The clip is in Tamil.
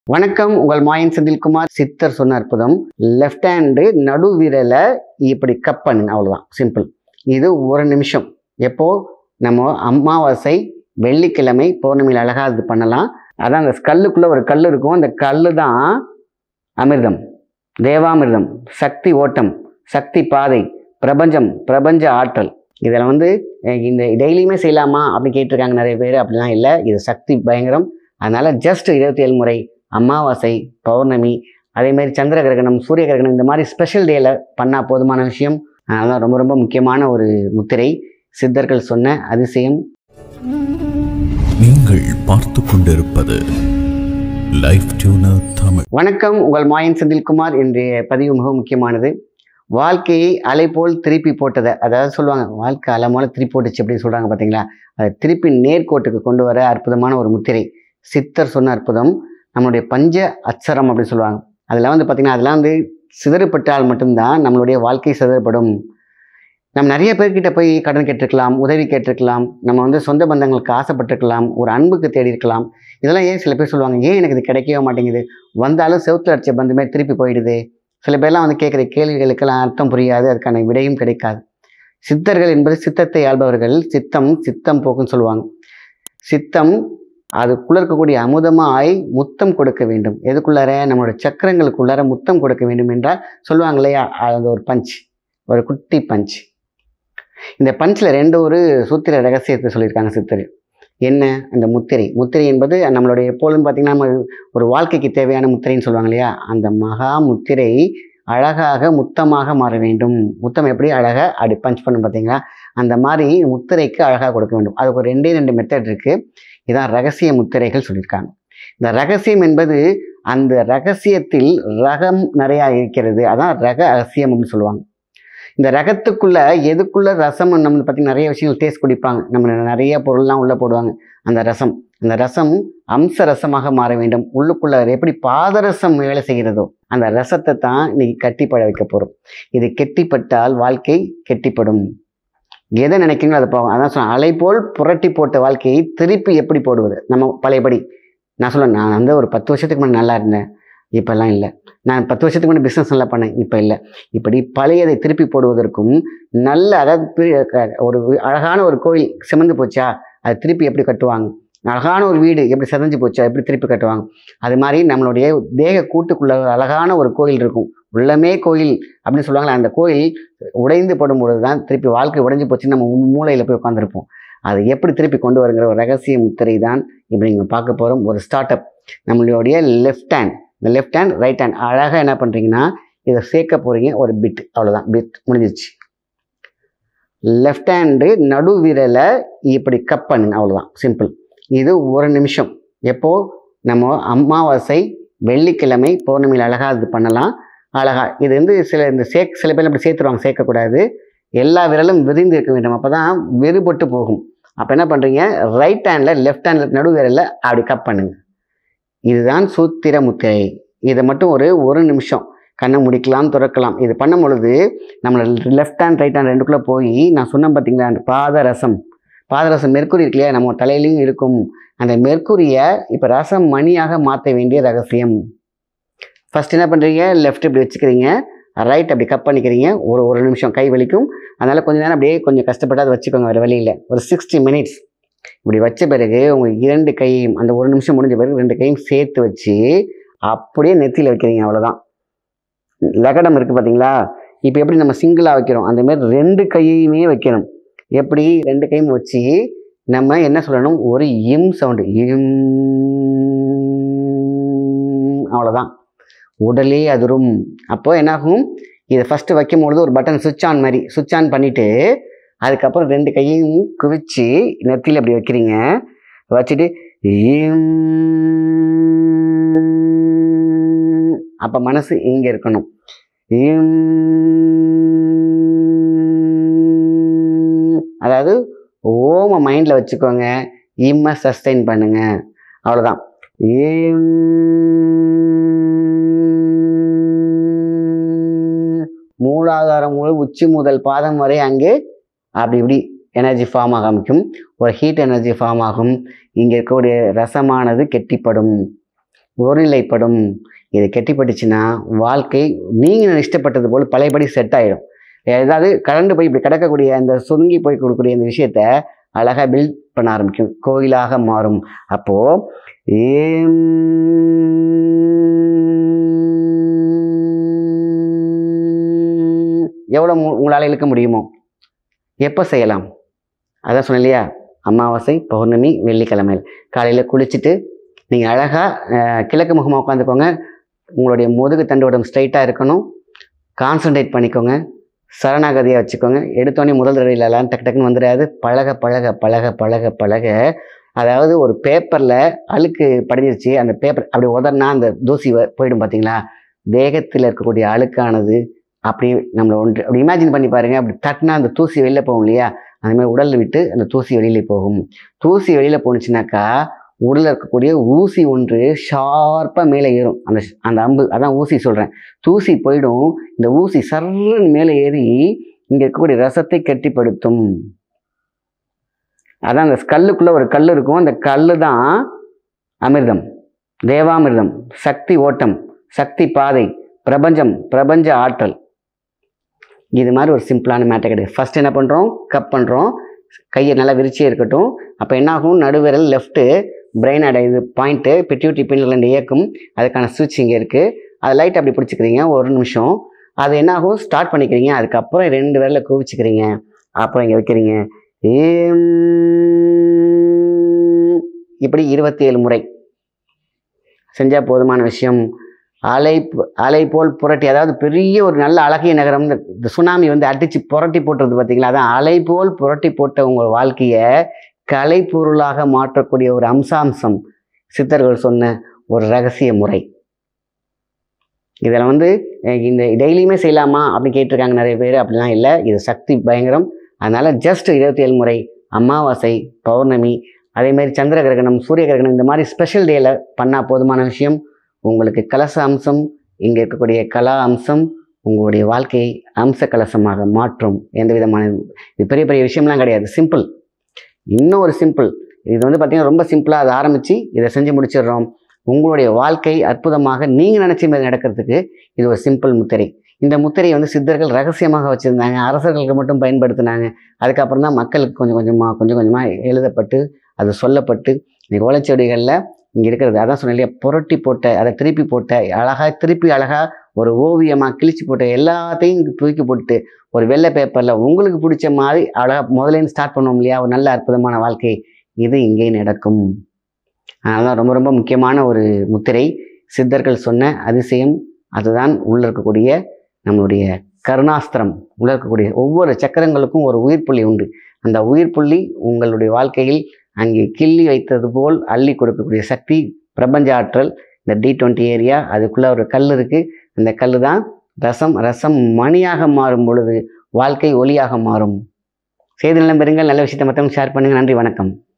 வணக்கம் உங்கள் மாயன் செந்தில்குமார் சித்தர் சொன்ன அற்புதம் லெஃப்ட் ஹேண்டு நடு விரலை இப்படி கப் பண்ணுங்க அவ்வளோதான் சிம்பிள் இது ஒரு நிமிஷம் எப்போ நம்ம அமாவாசை வெள்ளிக்கிழமை பௌர்ணமியில் அழகா இது பண்ணலாம் அதான் அந்த ஸ்கல்லுக்குள்ளே ஒரு கல் இருக்கும் அந்த கல் தான் அமிர்தம் தேவாமிர்தம் சக்தி ஓட்டம் சக்தி பாதை பிரபஞ்சம் பிரபஞ்ச ஆற்றல் இதில் வந்து அஹ், இந்த டெய்லியுமே செய்யலாமா அப்படின்னு கேட்டிருக்காங்க நிறைய பேர் அப்படிலாம் இல்லை இது சக்தி பயங்கரம் அதனால் ஜஸ்ட் இருபத்தி ஏழு முறை அமாவாசை பௌர்ணமி அதே மாதிரி சந்திர கிரகணம் சூரிய கிரகணம் இந்த மாதிரி ஸ்பெஷல் டேல பண்ணால் போதுமான விஷயம் அதெல்லாம் ரொம்ப ரொம்ப முக்கியமான ஒரு முத்திரை சித்தர்கள் சொன்ன அதிசயம் நீங்கள் பார்த்து கொண்டிருப்பது லைஃப் டியூனர் தமிழ் வணக்கம் உங்கள் மாயன் செந்தில்குமார் இன்றைய பதிவு மிக முக்கியமானது வாழ்க்கையை அலை போல் திருப்பி போட்டதை அதாவது சொல்லுவாங்க வாழ்க்கை அலை போல திருப்பி போட்டுச்சு அப்படின்னு சொல்கிறாங்க பார்த்தீங்களா அதை திருப்பி நேர்கோட்டுக்கு கொண்டு வர அற்புதமான ஒரு முத்திரை சித்தர் சொன்ன அற்புதம் நம்மளுடைய பஞ்ச அச்சரம் அப்படின்னு சொல்லுவாங்க அதில் வந்து பார்த்திங்கன்னா அதெல்லாம் வந்து சிதறப்பட்டால் மட்டும்தான் நம்மளுடைய வாழ்க்கை சிதறப்படும் நம்ம நிறைய பேர்கிட்ட போய் கடன் கேட்டிருக்கலாம் உதவி கேட்டிருக்கலாம் நம்ம வந்து சொந்த பந்தங்களுக்கு ஆசைப்பட்டிருக்கலாம் ஒரு அன்புக்கு தேடி இருக்கலாம் இதெல்லாம் ஏன் சில பேர் சொல்லுவாங்க ஏன் எனக்கு இது கிடைக்கவே மாட்டேங்குது வந்தாலும் செவுத்துல அடிச்ச பந்துமே திருப்பி போயிடுது சில பேர்லாம் வந்து கேட்குற கேள்விகளுக்கெல்லாம் அர்த்தம் புரியாது அதுக்கான விடையும் கிடைக்காது சித்தர்கள் என்பது சித்தத்தை ஆள்பவர்கள் சித்தம் சித்தம் போக்குன்னு சொல்லுவாங்க சித்தம் அதுக்குள்ள இருக்கக்கூடிய அமுதமாய் முத்தம் கொடுக்க வேண்டும் எதுக்குள்ளார நம்மளோட சக்கரங்களுக்குள்ளார முத்தம் கொடுக்க வேண்டும் என்றால் சொல்லுவாங்க இல்லையா அது ஒரு பஞ்ச் ஒரு குட்டி பஞ்ச் இந்த பஞ்சில் ரெண்டு ஒரு சூத்திர ரகசியத்தை சொல்லியிருக்காங்க சித்தர் என்ன அந்த முத்திரை முத்திரை என்பது நம்மளுடைய எப்பொழுதும் பார்த்திங்கன்னா நம்ம ஒரு வாழ்க்கைக்கு தேவையான முத்திரைன்னு சொல்லுவாங்க இல்லையா அந்த மகா முத்திரை அழகாக முத்தமாக மாற வேண்டும் முத்தம் எப்படி அழகாக அப்படி பஞ்ச் பண்ணும் பார்த்தீங்களா அந்த மாதிரி முத்திரைக்கு அழகாக கொடுக்க வேண்டும் அதுக்கு ஒரு ரெண்டே ரெண்டு மெத்தட் இருக்குது இதான் ரகசிய முத்திரைகள் சொல்லியிருக்காங்க இந்த ரகசியம் என்பது அந்த ரகசியத்தில் ரகம் நிறையா இருக்கிறது அதான் ரக ரகசியம் அப்படின்னு சொல்லுவாங்க இந்த ரகத்துக்குள்ள எதுக்குள்ள ரசம் நம்ம பார்த்தீங்கன்னா நிறைய விஷயங்கள் டேஸ்ட் குடிப்பாங்க நம்ம நிறைய பொருள்லாம் உள்ளே போடுவாங்க அந்த ரசம் அந்த ரசம் அம்ச ரசமாக மாற வேண்டும் உள்ளுக்குள்ள எப்படி பாதரசம் வேலை செய்கிறதோ அந்த ரசத்தை தான் இன்னைக்கு கட்டிப்பட வைக்க போகிறோம் இது கெட்டிப்பட்டால் வாழ்க்கை கெட்டிப்படும் எதை நினைக்கிறீங்களோ அதை போகும் அதான் சொன்னேன் அலை போல் புரட்டி போட்ட வாழ்க்கையை திருப்பி எப்படி போடுவது நம்ம பழையபடி நான் சொல்ல நான் வந்து ஒரு பத்து வருஷத்துக்கு முன்னாடி நல்லா இருந்தேன் இப்போல்லாம் இல்லை நான் பத்து வருஷத்துக்கு முன்னாடி பிஸ்னஸ் நல்லா பண்ணேன் இப்போ இல்லை இப்படி பழையதை திருப்பி போடுவதற்கும் நல்ல அதாவது பி- க- ஒரு வி- அழகான ஒரு கோயில் சிமந்து போச்சா அது திருப்பி எப்படி கட்டுவாங்க அழகான ஒரு வீடு எப்படி செதஞ்சு போச்சா எப்படி திருப்பி கட்டுவாங்க அது மாதிரி நம்மளுடைய தேக கூட்டுக்குள்ள ஒரு அழகான ஒரு கோயில் இருக்கும் உள்ளமே கோயில் அப்படின்னு சொல்லுவாங்களே அந்த கோயில் உடைந்து படும் பொழுது தான் திருப்பி வாழ்க்கை உடைஞ்சு போச்சுன்னு நம்ம மூளையில் போய் உட்காந்துருப்போம் அது எப்படி திருப்பி கொண்டு வருங்கிற ஒரு ரகசிய முத்திரை தான் இப்போ நீங்கள் பார்க்க போகிறோம் ஒரு ஸ்டார்ட் அப் நம்மளுடைய லெஃப்ட் ஹேண்ட் இந்த லெஃப்ட் ஹேண்ட் ரைட் ஹேண்ட் அழகாக என்ன பண்ணுறீங்கன்னா இதை சேர்க்க போகிறீங்க ஒரு பிட் அவ்வளோதான் பிட் முடிஞ்சிச்சு லெஃப்ட் ஹேண்டு நடு விரலை இப்படி கப் பண்ணுங்க அவ்வளோதான் சிம்பிள் இது ஒரு நிமிஷம் எப்போ நம்ம அமாவாசை வெள்ளிக்கிழமை பௌர்ணமியில் அழகாக இது பண்ணலாம் அழகா இது வந்து சில இந்த சேக் சில பேர் அப்படி சேர்த்துருவாங்க சேர்க்கக்கூடாது எல்லா விரலும் விரிந்து இருக்க வேண்டும் அப்போ தான் வெறுபட்டு போகும் அப்போ என்ன பண்ணுறீங்க ரைட் ஹேண்டில் லெஃப்ட் ஹேண்டில் நடு விரலில் அப்படி கப் பண்ணுங்க இதுதான் சூத்திர முத்திரை இதை மட்டும் ஒரு ஒரு நிமிஷம் கண்ணை முடிக்கலாம் திறக்கலாம் இது பண்ணும் பொழுது நம்மளோட லெஃப்ட் ஹேண்ட் ரைட் ஹேண்ட் ரெண்டுக்குள்ளே போய் நான் சொன்னேன் பார்த்தீங்களா அந்த பாதரசம் பாதரசம் மெர்க்குரி இருக்கு இல்லையா நம்ம தலையிலையும் இருக்கும் அந்த மெர்க்குரியை இப்போ ரசம் மணியாக மாற்ற வேண்டிய ரகசியம் ஃபர்ஸ்ட் என்ன பண்ணுறீங்க லெஃப்ட் இப்படி வச்சுக்கிறீங்க ரைட் அப்படி கப் பண்ணிக்கிறீங்க ஒரு ஒரு நிமிஷம் கை வலிக்கும் அதனால் கொஞ்ச நேரம் அப்படியே கொஞ்சம் கஷ்டப்பட்டு அதை வச்சுக்கோங்க வேறு வழியில் ஒரு சிக்ஸ்டி மினிட்ஸ் இப்படி வச்ச பிறகு உங்கள் இரண்டு கையையும் அந்த ஒரு நிமிஷம் முடிஞ்ச பிறகு ரெண்டு கையும் சேர்த்து வச்சு அப்படியே நெத்தியில் வைக்கிறீங்க அவ்வளோதான் லகடம் இருக்குது பார்த்தீங்களா இப்போ எப்படி நம்ம சிங்கிளாக வைக்கிறோம் அந்த மாதிரி ரெண்டு கையையுமே வைக்கணும் எப்படி ரெண்டு கையும் வச்சு நம்ம என்ன சொல்லணும் ஒரு இம் சவுண்டு இம் அவ்வளோதான் உடலே அதிரும் அப்போ என்னாகும் இதை ஃபஸ்ட்டு வைக்கும் பொழுது ஒரு பட்டன் சுவிட்ச் ஆன் மாதிரி சுவிட்ச் ஆன் பண்ணிவிட்டு அதுக்கப்புறம் ரெண்டு கையையும் குவிச்சு நெத்தியில் அப்படி வைக்கிறீங்க வச்சுட்டு இம் அப்போ மனசு இங்கே இருக்கணும் இம் அதாவது ஓம மைண்டில் வச்சுக்கோங்க இம்மை சஸ்டைன் பண்ணுங்க அவ்வளோதான் இம் மூலாதாரம் முதல் உச்சி முதல் பாதம் வரை அங்கே அப்படி இப்படி எனர்ஜி ஃபார்ம் ஆக ஆரம்பிக்கும் ஒரு ஹீட் எனர்ஜி ஃபார்ம் ஆகும் இங்கே இருக்கக்கூடிய ரசமானது கெட்டிப்படும் ஒருநிலைப்படும் இது கெட்டிப்பட்டுச்சுன்னா வாழ்க்கை நீங்கள் இஷ்டப்பட்டது போல் பழையபடி செட் ஆகிடும் ஏதாவது கலண்டு போய் இப்படி கிடக்கக்கூடிய அந்த சுருங்கி போய் கொடுக்கக்கூடிய இந்த விஷயத்த அழகாக பில்ட் பண்ண ஆரம்பிக்கும் கோயிலாக மாறும் அப்போது எவ்வளோ உங்களால் இழுக்க முடியுமோ எப்போ செய்யலாம் அதான் சொன்னேன் இல்லையா அமாவாசை பௌர்ணமி வெள்ளிக்கிழமையில் காலையில் குளிச்சுட்டு நீங்கள் அழகாக கிழக்கு முகமாக உட்காந்துக்கோங்க உங்களுடைய முதுகு தண்டுவடம் ஸ்ட்ரைட்டாக இருக்கணும் கான்சன்ட்ரேட் பண்ணிக்கோங்க சரணாகதியாக வச்சுக்கோங்க எடுத்தோடனே முதல் தடவையில் எல்லாம் டக்கு டக்குன்னு வந்துடாது பழக பழக பழக பழக பழக அதாவது ஒரு பேப்பரில் அழுக்கு படிஞ்சிருச்சு அந்த பேப்பர் அப்படி உதறினா அந்த தூசி வ- போயிடும் பார்த்தீங்களா தேகத்தில் இருக்கக்கூடிய அழுக்கானது அப்படி நம்மளை ஒன்று அப்படி இமேஜின் பண்ணி பாருங்க அப்படி தட்டினா அந்த தூசி வெளியில் போகும் இல்லையா அந்த மாதிரி உடல் விட்டு அந்த தூசி வெளியில் போகும் தூசி வெளியில் போணுச்சுனாக்கா உடலில் இருக்கக்கூடிய ஊசி ஒன்று ஷார்ப்பாக மேலே ஏறும் அந்த ஷ்- அந்த அம்பு அதான் ஊசி சொல்கிறேன் தூசி போயிடும் இந்த ஊசி சர்ன்னு மேலே ஏறி இங்கே இருக்கக்கூடிய ரசத்தை கெட்டிப்படுத்தும் அதான் அந்த கல்லுக்குள்ளே ஒரு கல் இருக்கும் அந்த கல் தான் அமிர்தம் தேவாமிர்தம் சக்தி ஓட்டம் சக்தி பாதை பிரபஞ்சம் பிரபஞ்ச ஆற்றல் இது மாதிரி ஒரு சிம்பிளான மேட்டர் கிடையாது ஃபர்ஸ்ட் என்ன பண்ணுறோம் கப் பண்ணுறோம் கையை நல்லா விரிச்சே இருக்கட்டும் அப்போ என்ன ஆகும் நடுவிரல் லெஃப்ட்டு பிரெயின் அடையுது பாயிண்ட்டு பிட்யூட்டி பின்னில் இயக்கும் அதுக்கான சுவிட்ச் இங்கே இருக்குது அதை லைட் அப்படி பிடிச்சிக்கிறீங்க ஒரு நிமிஷம் அது என்ன ஆகும் ஸ்டார்ட் பண்ணிக்கிறீங்க அதுக்கப்புறம் ரெண்டு விரலை குவிச்சிக்கிறீங்க அப்புறம் இங்கே வைக்கிறீங்க ஏம் இப்படி இருபத்தி ஏழு முறை செஞ்சால் போதுமான விஷயம் அலை ப- அலை போல் புரட்டி அதாவது பெரிய ஒரு நல்ல அழகிய நகரம் இந்த இந்த சுனாமி வந்து அடித்து புரட்டி போட்டுறது பார்த்தீங்களா அதான் அலை போல் புரட்டி போட்ட உங்கள் வாழ்க்கையை கலைப்பொருளாக மாற்றக்கூடிய ஒரு அம்சாம்சம் சித்தர்கள் சொன்ன ஒரு ரகசிய முறை இதில் வந்து அஹ், இந்த டெய்லியுமே செய்யலாமா அப்படின்னு கேட்டிருக்காங்க நிறைய பேர் அப்படிலாம் இல்லை இது சக்தி பயங்கரம் அதனால் ஜஸ்ட் இருபத்தி ஏழு முறை அமாவாசை பௌர்ணமி அதே மாதிரி சந்திர கிரகணம் சூரிய கிரகணம் இந்த மாதிரி ஸ்பெஷல் டேயில் பண்ணால் போதுமான விஷயம் உங்களுக்கு கலச அம்சம் இங்கே இருக்கக்கூடிய கலா அம்சம் உங்களுடைய வாழ்க்கையை அம்ச கலசமாக மாற்றும் எந்த விதமான இது பெரிய பெரிய விஷயம்லாம் கிடையாது சிம்பிள் இன்னும் ஒரு சிம்பிள் இது வந்து பார்த்திங்கன்னா ரொம்ப சிம்பிளாக அதை ஆரம்பித்து இதை செஞ்சு முடிச்சிடுறோம் உங்களுடைய வாழ்க்கை அற்புதமாக நீங்கள் நினச்ச மாதிரி நடக்கிறதுக்கு இது ஒரு சிம்பிள் முத்திரை இந்த முத்திரையை வந்து சித்தர்கள் ரகசியமாக வச்சுருந்தாங்க அரசர்களுக்கு மட்டும் பயன்படுத்தினாங்க அதுக்கப்புறம் தான் மக்களுக்கு கொஞ்சம் கொஞ்சமாக கொஞ்சம் கொஞ்சமாக எழுதப்பட்டு அது சொல்லப்பட்டு இன்னைக்கு ஓலைச்சுவடிகளில் இங்கே இருக்கிறது அதான் சொன்னேன் இல்லையா புரட்டி போட்ட அதை திருப்பி போட்ட அழகாக திருப்பி அழகாக ஒரு ஓவியமாக கிழிச்சு போட்ட எல்லாத்தையும் இங்க தூக்கி போட்டு ஒரு வெள்ளை பேப்பரில் உங்களுக்கு பிடிச்ச மாதிரி அழகாக முதலேருந்து ஸ்டார்ட் பண்ணுவோம் இல்லையா ஒரு நல்ல அற்புதமான வாழ்க்கை இது இங்கே நடக்கும் அதனால தான் ரொம்ப ரொம்ப முக்கியமான ஒரு முத்திரை சித்தர்கள் சொன்ன அதிசயம் அதுதான் உள்ள இருக்கக்கூடிய நம்மளுடைய கருணாஸ்திரம் உள்ள இருக்கக்கூடிய ஒவ்வொரு சக்கரங்களுக்கும் ஒரு உயிர்ப்புள்ளி உண்டு அந்த உயிர்ப்புள்ளி உங்களுடைய வாழ்க்கையில் அங்கே கிள்ளி வைத்தது போல் அள்ளி கொடுக்கக்கூடிய சக்தி பிரபஞ்ச ஆற்றல் இந்த டி டுவெண்ட்டி ஏரியா அதுக்குள்ளே ஒரு கல் இருக்குது அந்த கல் தான் ரசம் ரசம் மணியாக மாறும் பொழுது வாழ்க்கை ஒளியாக மாறும் செய்தி நிலம் பெறுங்கள் நல்ல விஷயத்தை மற்றவங்க ஷேர் பண்ணுங்கள் நன்றி வணக்கம்